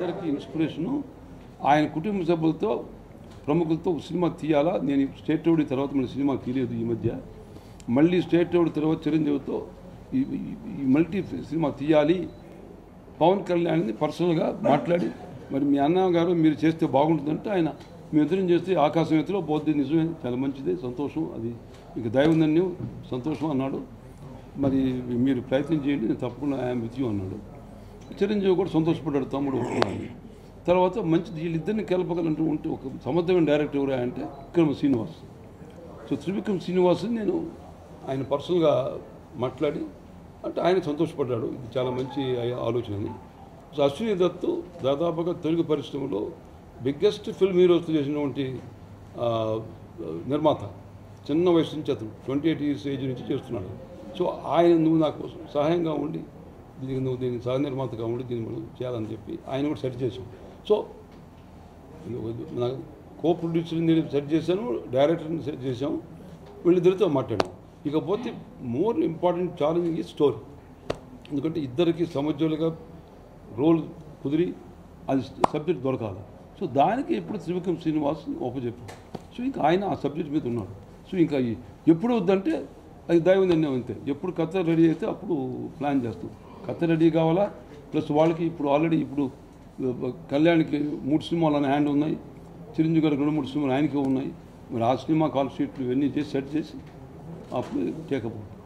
గారికి ఇన్స్పిరేషను ఆయన కుటుంబ సభ్యులతో ప్రముఖులతో ఒక సినిమా తీయాలా నేను స్టేట్ రౌడీ తర్వాత మన సినిమా తీయలేదు ఈ మధ్య మళ్ళీ స్టేట్ రౌడీ తర్వాత చిరంజీవితో ఈ ఈ- ఈ మల్టీ సినిమా తీయాలి పవన్ కళ్యాణ్ని పర్సనల్గా మాట్లాడి మరి మీ అన్నగారు మీరు చేస్తే బాగుంటుందంటే ఆయన మీ ఇద్దరం చేస్తే ఆకాశం ఎత్తులో పోతే నిజమే చాలా మంచిది సంతోషం అది ఇక దైవందన్యం సంతోషం అన్నాడు మరి మీరు ప్రయత్నం చేయండి నేను తప్పకుండా ఐఎమ్ విత్ యూ అన్నాడు చిరంజీవి కూడా సంతోషపడ్డాడు తమ్ముడు ఒప్పుకున్నాను తర్వాత మంచి వీళ్ళిద్దరిని కలపగలంటూ ఉంటే ఒక సమర్థమైన డైరెక్టర్ ఎవరా అంటే విక్రమ శ్రీనివాస్ సో త్రివిక్రమ్ శ్రీనివాస్ని నేను ఆయన పర్సనల్గా మాట్లాడి అంటే ఆయన సంతోషపడ్డాడు ఇది చాలా మంచి ఐ- ఆలోచన అని సో అశ్విని దత్తు దాదాపుగా తెలుగు పరిశ్రమలో బిగ్గెస్ట్ ఫిల్మ్ హీరోస్ చేసినటువంటి ఆ, నిర్మాత చిన్న వయసు నుంచి అతను ట్వంటీ ఎయిట్ ఇయర్స్ ఏజ్ నుంచి చేస్తున్నాడు సో ఆయన నువ్వు నాకు సహాయంగా ఉండి దీనికి నువ్వు దీనికి సహ నిర్మాతగా ఉండి దీన్ని మనం చేయాలని చెప్పి ఆయన కూడా సెట్ చేసాం సో నాకు కో ప్రొడ్యూసర్ని సెట్ చేశాను డైరెక్టర్ని సెట్ చేశాం వీళ్ళిద్దరితో మాట్లాడాం ఇకపోతే మోర్ ఇంపార్టెంట్ ఛాలెంజింగ్ ఈ స్టోరీ ఎందుకంటే ఇద్దరికి సమజ్యులుగా రోల్ కుదిరి అది సబ్జెక్ట్ దొరకాలి సో దానికి ఎప్పుడు త్రివిక్రమ్ శ్రీనివాస్ ఒప్పచెప్పాం సో ఇంకా ఆయన ఆ సబ్జెక్ట్ మీద ఉన్నాడు సో ఇంకా ఈ- ఎప్పుడు వద్దంటే అది దైవం నిర్ణయం అంతే ఎప్పుడు కథ రెడీ అయితే అప్పుడు ప్లాన్ చేస్తాం కథ రెడీ కావాలా ప్లస్ వాళ్ళకి ఇప్పుడు ఆల్రెడీ ఇప్పుడు ఆ, కళ్యాణ్కి మూడు సినిమాలు అనే హ్యాండ్ ఉన్నాయి చిరంజీవి గారికి రెండు మూడు సినిమాలు ఆయనకే ఉన్నాయి మరి ఆ సినిమా కాల్ షీట్లు ఇవన్నీ చేసి సెట్ చేసి అప్పుడు టేకప్